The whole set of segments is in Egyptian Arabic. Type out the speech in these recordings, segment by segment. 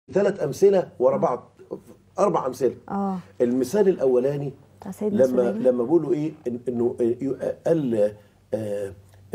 ثلاث امثله ورا بعض اربع امثله اه المثال الاولاني بتاع سيدنا لما سليمان لما بيقولوا ايه إن- انه آه، قال آه، آه،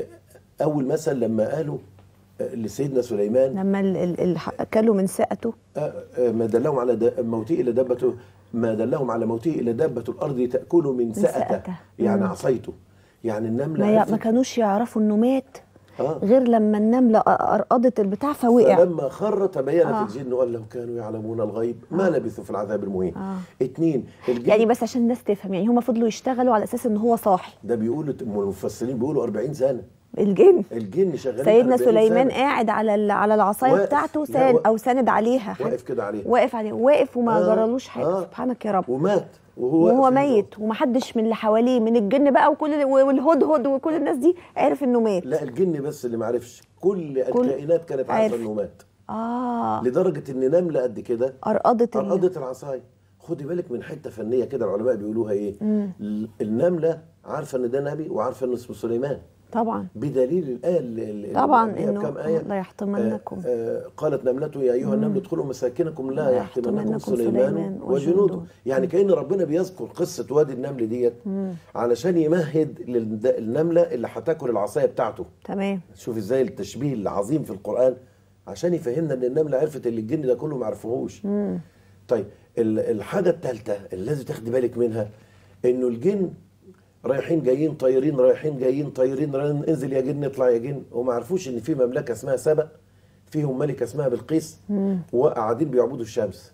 اول مثل لما قالوا آه، لسيدنا سليمان لما ال- ال- ال- اكلوا من سقته آه، آه، ما دلهم على د- موته الى دابته ما دلهم على موته الى دابه الارض تاكل من سأته سأته. يعني مم. عصيته يعني النمله ما, ي- عرفت- ما كانوش يعرفوا انه مات آه. غير لما النمله ارقدت البتاع فوقع فلما خر تبينت آه. الجن وان لو كانوا يعلمون الغيب ما لبثوا في العذاب المهين آه. اتنين الجن يعني بس عشان الناس تفهم يعني هم فضلوا يشتغلوا على اساس ان هو صاحي ده بيقولوا المفسرين بيقولوا 40 سنه الجن الجن شغالين سيدنا 40 سليمان سنة. قاعد على ال- على العصايه واقف. بتاعته لا، ساند واقف. او ساند عليها حاجة. واقف كده عليه واقف عليه واقف وما آه. جرالوش حاجه آه. سبحانك يا رب ومات وهو وهو واقف ميت ومحدش من اللي حواليه من الجن بقى وكل والهدهد وكل الناس دي عرف انه مات لا الجن بس اللي ما عرفش كل الكائنات كانت عارف. عارفه انه مات اه لدرجه ان نمله قد كده ارقدت ال- أرقدت العصاية خدي بالك من حته فنيه كده العلماء بيقولوها ايه ال- النمله عارفه ان ده نبي وعارفه انه اسمه سليمان طبعا بدليل الايه اللي اللي طبعا قبلها انه بكام آية لا يحطمنكم آه آه قالت نملته يا ايها النمل ادخلوا مساكنكم لا لا يحطمنكم يحطمنكم سليمان سليمان وجنوده وجنوده. يعني كان ربنا بيذكر قصه وادي النمل ديت علشان يمهد للنمله اللي هتاكل العصايه بتاعته تمام شوف ازاي التشبيه العظيم في القرآن عشان يفهمنا ان النملة عرفت اللي الجن ده كله ما عرفوهوش طيب ال- الحاجة الثالثة اللي لازم تاخدي بالك منها انه الجن رايحين جايين طايرين رايحين جايين طايرين رايحين انزل يا جن اطلع يا جن وما عرفوش ان في مملكة اسمها سبأ فيهم ملكة اسمها بلقيس وقاعدين بيعبدوا الشمس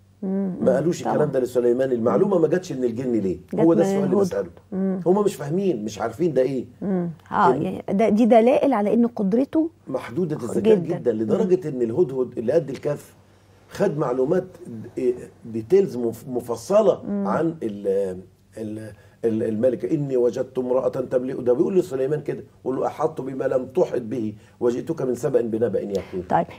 ما قالوش طبعا. الكلام ده لسليمان المعلومة ما جاتش من الجن ليه جت هو ده من السؤال اللي الهدهد. بسأله هم مش فاهمين مش عارفين ده ايه مم. اه إن- يعني ده دي دلائل على ان قدرته محدودة الذكاء جداً. جدا, جداً لدرجة ان الهدهد اللي قد الكف خد معلومات ديتيلز مفصلة عن ال ال ال- الملكة إني وجدت امرأة تملئ ده بيقول لسليمان كده قول له أحط بما لم تحط به وجئتك من سبأ بنبأ يقين طيب